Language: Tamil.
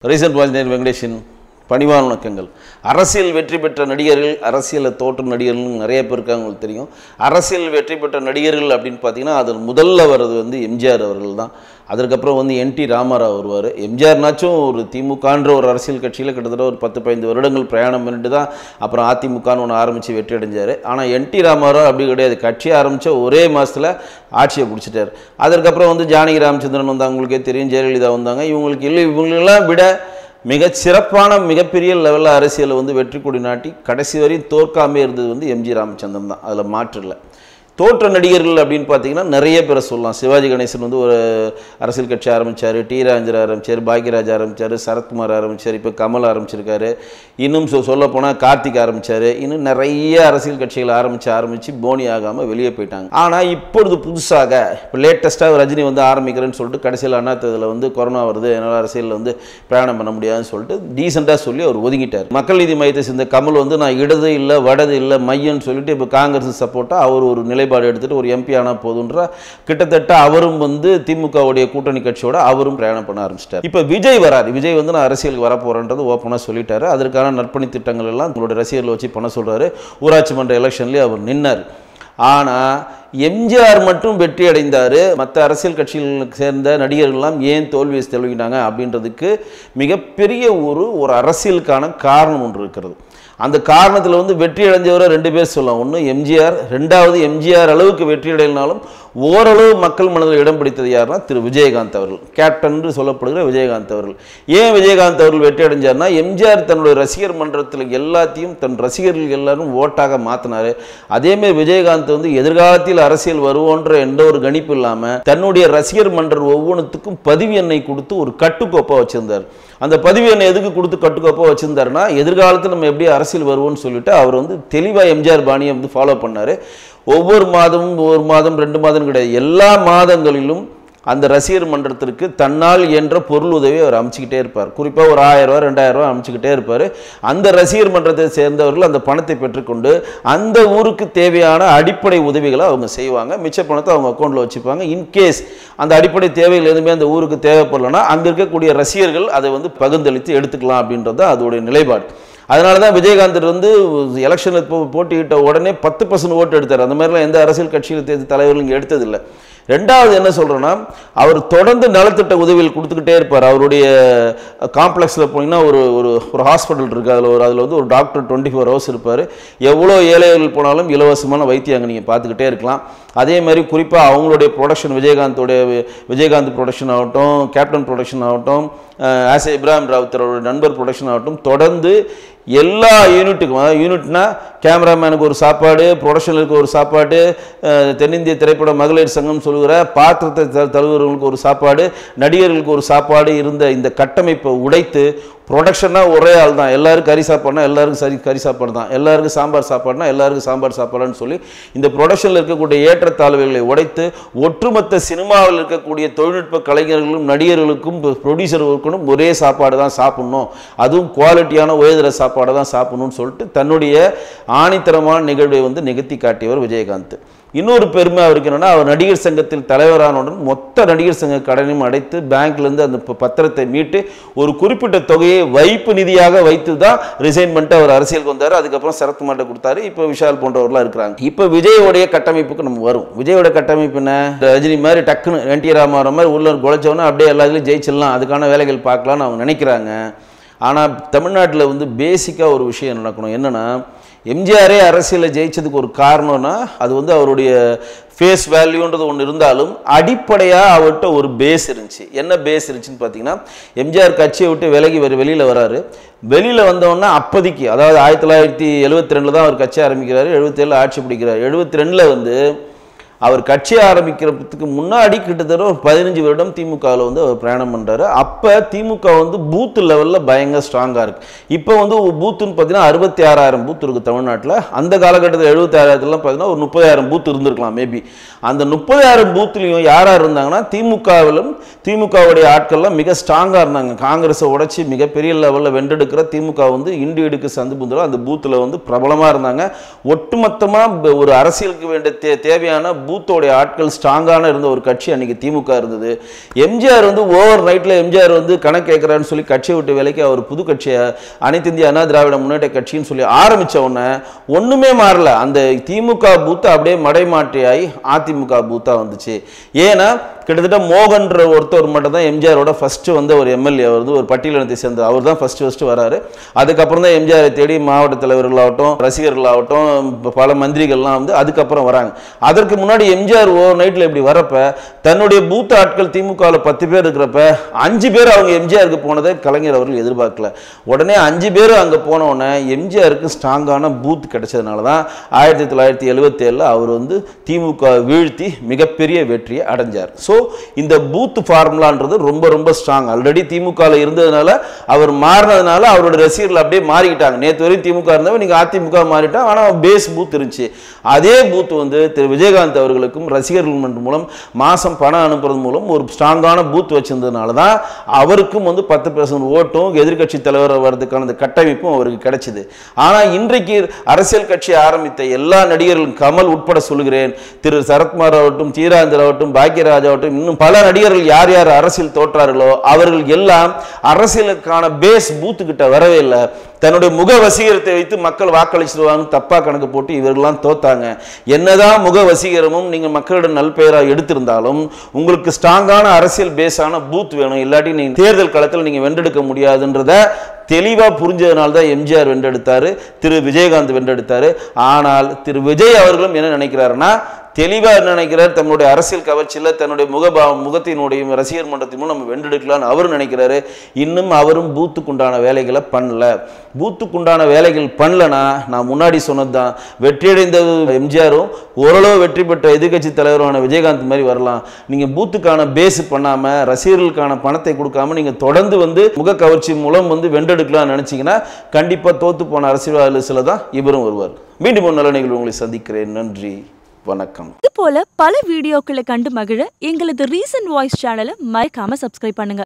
ரீசன் பாலினர் வெங்கடேஷன் பணிவான வணக்கங்கள் அரசியல் வெற்றி பெற்ற நடிகர்கள் அரசியலில் தோற்ற நடிகர்கள் நிறைய பேர் இருக்காங்க உங்களுக்கு தெரியும் அரசியல் வெற்றி பெற்ற நடிகர்கள் அப்படின்னு பார்த்தீங்கன்னா அதில் முதல்ல வர்றது வந்து எம்ஜிஆர் அவர்கள் தான் அதற்கப்புறம் வந்து என் டி ராமாராவ் வருவார் எம்ஜிஆர்னாச்சும் ஒரு திமுகன்ற ஒரு அரசியல் கட்சியில் கிட்டத்தட்ட ஒரு பத்து பதினைந்து வருடங்கள் பிரயாணம் பண்ணிட்டு தான் அப்புறம் அதிமுகன்னு ஒன்று ஆரம்பித்து வெற்றி அடைஞ்சார் ஆனால் என் டி ராமாராவ் அப்படி கிடையாது கட்சி ஆரம்பித்த ஒரே மாதத்தில் ஆட்சியை பிடிச்சிட்டார் அதற்கப்புறம் வந்து ஜானகி ராமச்சந்திரன் வந்தாங்க உங்களுக்கே தெரியும் ஜெயலலிதா வந்தாங்க இவங்களுக்கு இல்லை இவங்களெல்லாம் விட மிகச் சிறப்பான மிகப்பெரிய லெவலில் அரசியலை வந்து வெற்றி கொடி நாட்டி கடைசி வரையும் தோற்காமே இருந்தது வந்து எம்ஜி ராமச்சந்திரன் தான் அதில் மாற்று இல்லை தோற்ற நடிகர்கள் அப்படின்னு பார்த்தீங்கன்னா நிறைய பேரை சொல்லலாம் சிவாஜி கணேசன் வந்து ஒரு அரசியல் கட்சி ஆரம்பித்தார் டி ராஜர் ஆரம்பித்தார் பாக்யராஜ் ஆரம்பித்தார் சரத்குமார் ஆரம்பித்தார் இப்போ கமல் ஆரம்பிச்சிருக்காரு இன்னும் சொ சொல்லப்போனால் கார்த்திக் ஆரம்பித்தார் இன்னும் நிறைய அரசியல் கட்சிகள் ஆரம்பித்து ஆரம்பித்து போனி ஆகாமல் வெளியே போயிட்டாங்க ஆனால் இப்பொழுது புதுசாக இப்போ லேட்டஸ்ட்டாக ரஜினி வந்து ஆரம்பிக்கிறேன்னு சொல்லிட்டு கடைசியில் அண்ணாத்ததில் வந்து கொரோனா வருது என்னால் அரசியலில் வந்து பிரயாணம் பண்ண முடியாதுன்னு சொல்லிட்டு டீசெண்டாக சொல்லி அவர் ஒதுங்கிட்டார் மக்கள் நீதி மையத்தை சேர்ந்த கமல் வந்து நான் இடது இல்லை வடது இல்லை மையம்னு சொல்லிட்டு இப்போ காங்கிரஸ் சப்போர்ட்டாக அவர் ஒரு நிலைப்பாடு எடுத்துகிட்டு ஒரு எம்பி ஆனால் போதுன்ற கிட்டத்தட்ட அவரும் வந்து திமுகவுடைய கூட்டணி கட்சியோட அவரும் பிரயாணம் பண்ண ஆரம்பிச்சிட்டார் இப்போ விஜய் வராரு விஜய் வந்து நான் அரசியலுக்கு வர போகிறேன்றது ஓப்பனாக சொல்லிட்டாரு அதற்கான நற்பணி திட்டங்கள் எல்லாம் உங்களுடைய ரசிகர்களை வச்சு பண்ண சொல்கிறாரு ஊராட்சி மன்ற எலெக்ஷன்லேயே அவர் நின்னார் ஆனால் எம்ஜிஆர் மட்டும் வெற்றி அடைந்தார் மற்ற அரசியல் கட்சிகளுக்கு சேர்ந்த நடிகர்கள்லாம் ஏன் தோல்வியை தெளிவினாங்க அப்படின்றதுக்கு மிகப்பெரிய ஒரு ஒரு அரசியலுக்கான காரணம் ஒன்று இருக்கிறது அந்த காரணத்தில் வந்து வெற்றி அடைஞ்சவரை ரெண்டு பேர் சொல்லலாம் ஒன்று எம்ஜிஆர் ரெண்டாவது எம்ஜிஆர் அளவுக்கு வெற்றி அடையினாலும் ஓரளவு மக்கள் மனதில் இடம் பிடித்தது யாருன்னா திரு விஜயகாந்த் அவர்கள் கேப்டன் என்று சொல்லப்படுகிற விஜயகாந்த் அவர்கள் ஏன் விஜயகாந்த் அவர்கள் வெற்றி அடைஞ்சார்னா எம்ஜிஆர் தன்னுடைய ரசிகர் மன்றத்தில் எல்லாத்தையும் தன் ரசிகர்கள் எல்லாரும் ஓட்டாக மாற்றினார் அதேமாதிரி விஜயகாந்த் வந்து எதிர்காலத்தில் அரசியல் வருவோன்ற எந்த ஒரு கணிப்பு இல்லாமல் தன்னுடைய ரசிகர் மன்றம் ஒவ்வொன்றுத்துக்கும் பதிவு எண்ணை கொடுத்து ஒரு கட்டுக்கோப்பாக வச்சிருந்தார் அந்த பதிவு எண்ணை எதுக்கு கொடுத்து கட்டுக்கோப்பாக வச்சிருந்தாருன்னா எதிர்காலத்தில் நம்ம எப்படி அரசியல் வருவோம்னு சொல்லிட்டு அவர் வந்து தெளிவாக எம்ஜிஆர் பாணியை வந்து ஃபாலோ பண்ணார் ஒவ்வொரு மாதமும் ஒரு மாதம் ரெண்டு மாதம் கிடையாது எல்லா மாதங்களிலும் அந்த ரசிகர் மன்றத்திற்கு தன்னால் என்ற பொருள் உதவியை அவர் அமைச்சிக்கிட்டே இருப்பார் குறிப்பாக ஒரு ஆயிரம் ரூபா ரெண்டாயிரம் ரூபா அமைச்சிக்கிட்டே இருப்பார் அந்த ரசிகர் மன்றத்தை சேர்ந்தவர்கள் அந்த பணத்தை பெற்றுக்கொண்டு அந்த ஊருக்கு தேவையான அடிப்படை உதவிகளை அவங்க செய்வாங்க மிச்ச பணத்தை அவங்க அக்கௌண்ட்டில் வச்சுப்பாங்க இன்கேஸ் அந்த அடிப்படை தேவைகள் எதுவுமே அந்த ஊருக்கு தேவைப்படலைன்னா அங்கே இருக்கக்கூடிய ரசிகர்கள் அதை வந்து பகிர்ந்தளித்து எடுத்துக்கலாம் அப்படின்றது அதோடைய நிலைப்பாடு அதனால தான் விஜயகாந்த் வந்து எலெக்ஷனில் போ போட்டியிட்ட உடனே பத்து பர்சன்ட் ஓட்டு எடுத்தார் அந்த மாதிரிலாம் எந்த அரசியல் கட்சியில் தேர்தல் தலைவர்களும் இங்கே எடுத்ததில்லை ரெண்டாவது என்ன சொல்கிறேன்னா அவர் தொடர்ந்து நலத்திட்ட உதவிகள் கொடுத்துக்கிட்டே இருப்பார் அவருடைய காம்ப்ளெக்ஸில் போனீங்கன்னா ஒரு ஒரு ஒரு ஹாஸ்பிட்டல் இருக்குது அதில் ஒரு அதில் வந்து ஒரு டாக்டர் டுவெண்ட்டி ஃபோர் ஹவர்ஸ் இருப்பார் எவ்வளோ ஏழைகள் போனாலும் இலவசமான வைத்தியம் அங்கே நீங்கள் பார்த்துக்கிட்டே இருக்கலாம் அதே மாதிரி குறிப்பாக அவங்களுடைய ப்ரொடக்ஷன் விஜயகாந்தோடைய விஜயகாந்த் ப்ரொடக்ஷன் ஆகட்டும் கேப்டன் ப்ரொடக்ஷன் ஆகட்டும் ஆஸ் இப்ராஹிம் ராவுத்தரோட நண்பர் ப்ரொடக்ஷன் ஆகட்டும் தொடர்ந்து எல்லா யூனிட்டுக்கும் அதாவது யூனிட்னா கேமராமேனுக்கு ஒரு சாப்பாடு ப்ரொடக்ஷனுக்கு ஒரு சாப்பாடு தென்னிந்திய திரைப்பட மகளிர் சங்கம் சொல்கிற பாத்திரத்தை த தழுவுறவங்களுக்கு ஒரு சாப்பாடு நடிகர்களுக்கு ஒரு சாப்பாடு இருந்த இந்த கட்டமைப்பை உடைத்து ப்ரொடக்ஷன்னா ஒரே ஆள் தான் எல்லாருக்கும் கறி சாப்பாடுனா எல்லாருக்கும் சரி கறி சாப்பாடு தான் எல்லாருக்கும் சாம்பார் சாப்பாடுனா எல்லாருக்கும் சாம்பார் சாப்பாடுன்னு சொல்லி இந்த ப்ரொடக்ஷனில் இருக்கக்கூடிய ஏற்றத்தாழ்வுகளை உடைத்து ஒட்டுமொத்த சினிமாவில் இருக்கக்கூடிய தொழில்நுட்ப கலைஞர்களும் நடிகர்களுக்கும் ப்ரொடியூசர்களுக்கும் ஒரே சாப்பாடு தான் சாப்பிட்ணும் அதுவும் குவாலிட்டியான உயர்தர சாப்பாடை தான் சாப்பிடணும்னு சொல்லிட்டு தன்னுடைய ஆணித்தரமான நிகழ்வை வந்து நிகழ்த்தி காட்டியவர் விஜயகாந்த் இன்னொரு பெருமை அவருக்கு என்னன்னா அவர் நடிகர் சங்கத்தில் தலைவரானவுடன் மொத்த நடிகர் சங்க கடனையும் அடைத்து பேங்க்லேருந்து அந்த பத்திரத்தை மீட்டு ஒரு குறிப்பிட்ட தொகையை வைப்பு நிதியாக வைத்து தான் ரிசைன் பண்ணிட்டு அவர் அரசியலுக்கு வந்தார் அதுக்கப்புறம் சரத்குமார்ட்ட கொடுத்தாரு இப்போ விஷால் போன்றவர்களாம் இருக்கிறாங்க இப்போ விஜயோடைய கட்டமைப்புக்கு நம்ம வரும் விஜயோட கட்டமைப்பு என்ன ரஜினி மாதிரி டக்குன்னு என் டி ராமாராவ் மாதிரி உள்ள குலைச்சவொன்னே அப்படியே எல்லாத்துலையும் ஜெயிச்சிடலாம் அதுக்கான வேலைகள் பார்க்கலான்னு அவங்க நினைக்கிறாங்க ஆனால் தமிழ்நாட்டில் வந்து பேசிக்காக ஒரு விஷயம் நடக்கணும் என்னென்னா எம்ஜிஆரே அரசியலில் ஜெயிச்சதுக்கு ஒரு காரணம்னா அது வந்து அவருடைய ஃபேஸ் வேல்யூன்றது ஒன்று இருந்தாலும் அடிப்படையாக அவர்கிட்ட ஒரு பேஸ் இருந்துச்சு என்ன பேஸ் இருந்துச்சுன்னு பார்த்தீங்கன்னா எம்ஜிஆர் கட்சியை விட்டு விலகி வர வெளியில் வராரு வெளியில் வந்தோன்னா அப்போதைக்கு அதாவது ஆயிரத்தி தொள்ளாயிரத்தி எழுபத்தி ரெண்டில் தான் அவர் கட்சி ஆரம்பிக்கிறாரு எழுபத்தேழில் ஆட்சி பிடிக்கிறார் எழுபத்தி ரெண்டில் வந்து அவர் கட்சி ஆரம்பிக்கிறதுக்கு முன்னாடி கிட்டத்தட்ட ஒரு பதினஞ்சு வருடம் திமுகவில் வந்து அவர் பிரயாணம் பண்ணுறாரு அப்போ திமுக வந்து பூத் லெவலில் பயங்கர ஸ்ட்ராங்காக இருக்குது இப்போ வந்து பூத்துன்னு பார்த்தீங்கன்னா அறுபத்தி ஆறாயிரம் பூத் இருக்குது தமிழ்நாட்டில் அந்த காலகட்டத்தில் எழுபத்தி ஆறாயிரத்துலாம் பார்த்தீங்கன்னா ஒரு முப்பதாயிரம் பூத் இருந்திருக்கலாம் மேபி அந்த முப்பதாயிரம் பூத்துலேயும் யாராக இருந்தாங்கன்னா திமுகவிலும் திமுகவுடைய ஆட்கள்லாம் மிக ஸ்ட்ராங்காக இருந்தாங்க காங்கிரஸை உடச்சி மிகப்பெரிய லெவலில் வென்றெடுக்கிற திமுக வந்து இண்டு இடுக்கு சந்து புந்தில் அந்த பூத்தில் வந்து பிரபலமாக இருந்தாங்க ஒட்டுமொத்தமாக ஒரு அரசியலுக்கு வேண்டிய தே தேவையான பூத்தோடைய ஆட்கள் ஸ்ட்ராங்கான இருந்த ஒரு கட்சி அன்னைக்கு திமுக இருந்தது எம்ஜிஆர் வந்து ஓவர் நைட்டில் எம்ஜிஆர் வந்து கணக்கு கேட்குறான்னு சொல்லி கட்சியை விட்டு வேலைக்கு அவர் புது கட்சியை அனைத்து இந்திய அண்ணா திராவிட முன்னேற்ற கட்சின்னு சொல்லி ஆரம்பிச்ச உடனே ஒண்ணுமே மாறல அந்த திமுக பூத்து அப்படியே மடைமாற்றியாகி அதிமுக பூத்தா வந்துச்சு ஏன்னா கிட்டத்தட்ட மோகன்ற ஒருத்தர் மட்டும் தான் எம்ஜிஆரோட ஃபர்ஸ்ட் வந்து ஒரு எம்எல்ஏ வருது ஒரு பட்டியலினத்தை சேர்ந்த அவர் தான் ஃபர்ஸ்ட் ஃபர்ஸ்ட் வராரு அதுக்கப்புறம் தான் எம்ஜிஆரை தேடி மாவட்ட தலைவர்களாகட்டும் ரசிகர்களாகட்டும் ப- பல மந்திரிகள்லாம் வந்து அதுக்கப்புறம் வராங்க அதற்கு முன்னாடி எம்ஜிஆர் ஓவர் நைட்டில் இப்படி வரப்ப தன்னுடைய பூத்த ஆட்கள் திமுகவில் பத்து பேர் இருக்கிறப்ப அஞ்சு பேர் அவங்க எம்ஜிஆருக்கு போனதை கலைஞர் அவர்கள் எதிர்பார்க்கல உடனே அஞ்சு பேர் அங்கே போன உடனே எம்ஜிஆருக்கு ஸ்ட்ராங்கான பூத் கிடைச்சதுனால தான் ஆயிரத்தி தொள்ளாயிரத்தி எழுபத்தி ஏழில் அவர் வந்து திமுக வீழ்த்தி மிகப்பெரிய வெற்றியை அடைஞ்சார் ஸோ இந்த பூத் ஃபார்முலான்றது ரொம்ப ரொம்ப ஸ்ட்ராங் ஆல்ரெடி திமுகவில் இருந்ததுனால அவர் மாறினதுனால அவரோட ரசிகர்கள் அப்படியே மாறிக்கிட்டாங்க நேற்று வரையும் திமுக இருந்தவன் நீங்கள் அதிமுக மாறிட்டா ஆனால் பேஸ் பூத் இருந்துச்சு அதே பூத் வந்து திரு விஜயகாந்த் அவர்களுக்கும் ரசிகர்கள் மன்றம் மூலம் மாதம் பணம் அனுப்புறது மூலம் ஒரு ஸ்ட்ராங்கான பூத் வச்சிருந்ததுனால தான் அவருக்கும் வந்து பத்து பர்சன்ட் ஓட்டும் எதிர்க்கட்சி தலைவர் வர்றதுக்கான அந்த கட்டமைப்பும் அவருக்கு கிடைச்சிது ஆனால் இன்றைக்கு அரசியல் கட்சி ஆரம்பித்த எல்லா நடிகர்களும் கமல் உட்பட சொல்கிறேன் திரு சரத்குமார் ஆகட்டும் சீராந்தர் ஆகட்டும் பாக்யராஜ் ஆகட்டும் இன்னும் பல நடிகர்கள் யார் யார் அரசியல் தோற்றார்களோ அவர்கள் எல்லாம் அரசியலுக்கான பேஸ் பூத்து கிட்ட வரவே இல்லை தன்னுடைய முக வசீகரத்தை வைத்து மக்கள் வாக்களிச்சிருவாங்க தப்பா கணக்கு போட்டு இவர்கள்லாம் தோத்தாங்க என்னதான் முக வசீகரமும் நீங்க மக்களிடம் நல்பெயராக எடுத்திருந்தாலும் உங்களுக்கு ஸ்ட்ராங்கான அரசியல் பேஸான பூத் வேணும் இல்லாட்டி நீங்க தேர்தல் களத்தில் நீங்க வென்றெடுக்க முடியாதுன்றத தெளிவா புரிஞ்சதுனால தான் எம்ஜிஆர் வென்றெடுத்தாரு திரு விஜயகாந்த் வென்றெடுத்தாரு ஆனால் திரு விஜய் அவர்களும் என்ன நினைக்கிறாருன்னா தெளிவா என்ன நினைக்கிறார் தன்னுடைய அரசியல் கவர்ச்சியில் தன்னுடைய முகபா முகத்தினுடைய ரசிகர் மன்றத்தின் மூலம் நம்ம வென்றெடுக்கலாம்னு அவர் நினைக்கிறாரு இன்னும் அவரும் பூத்துக்குண்டான வேலைகளை பண்ணல பூத்துக்குண்டான வேலைகள் பண்ணலனா நான் முன்னாடி சொன்னது தான் வெற்றியடைந்த எம்ஜிஆரும் ஓரளவு வெற்றி பெற்ற எதிர்க்கட்சி தலைவரான விஜயகாந்த் மாதிரி வரலாம் நீங்க பூத்துக்கான பேஸ் பண்ணாம ரசிகர்களுக்கான பணத்தை கொடுக்காம நீங்க தொடர்ந்து வந்து முக கவர்ச்சி மூலம் வந்து வென்றெடுக்கலாம்னு நினைச்சீங்கன்னா கண்டிப்பா தோத்து போன அரசியல்வாதிகள் தான் இவரும் வருவார் மீண்டும் ஒரு நல்ல நிகழ்வு உங்களை சந்திக்கிறேன் நன்றி வணக்கம் இது போல பல வீடியோக்களை கண்டு மகிழ எங்களது ரீசன்ட் வாய்ஸ் சேனலை மறக்காம சப்ஸ்கிரைப் பண்ணுங்க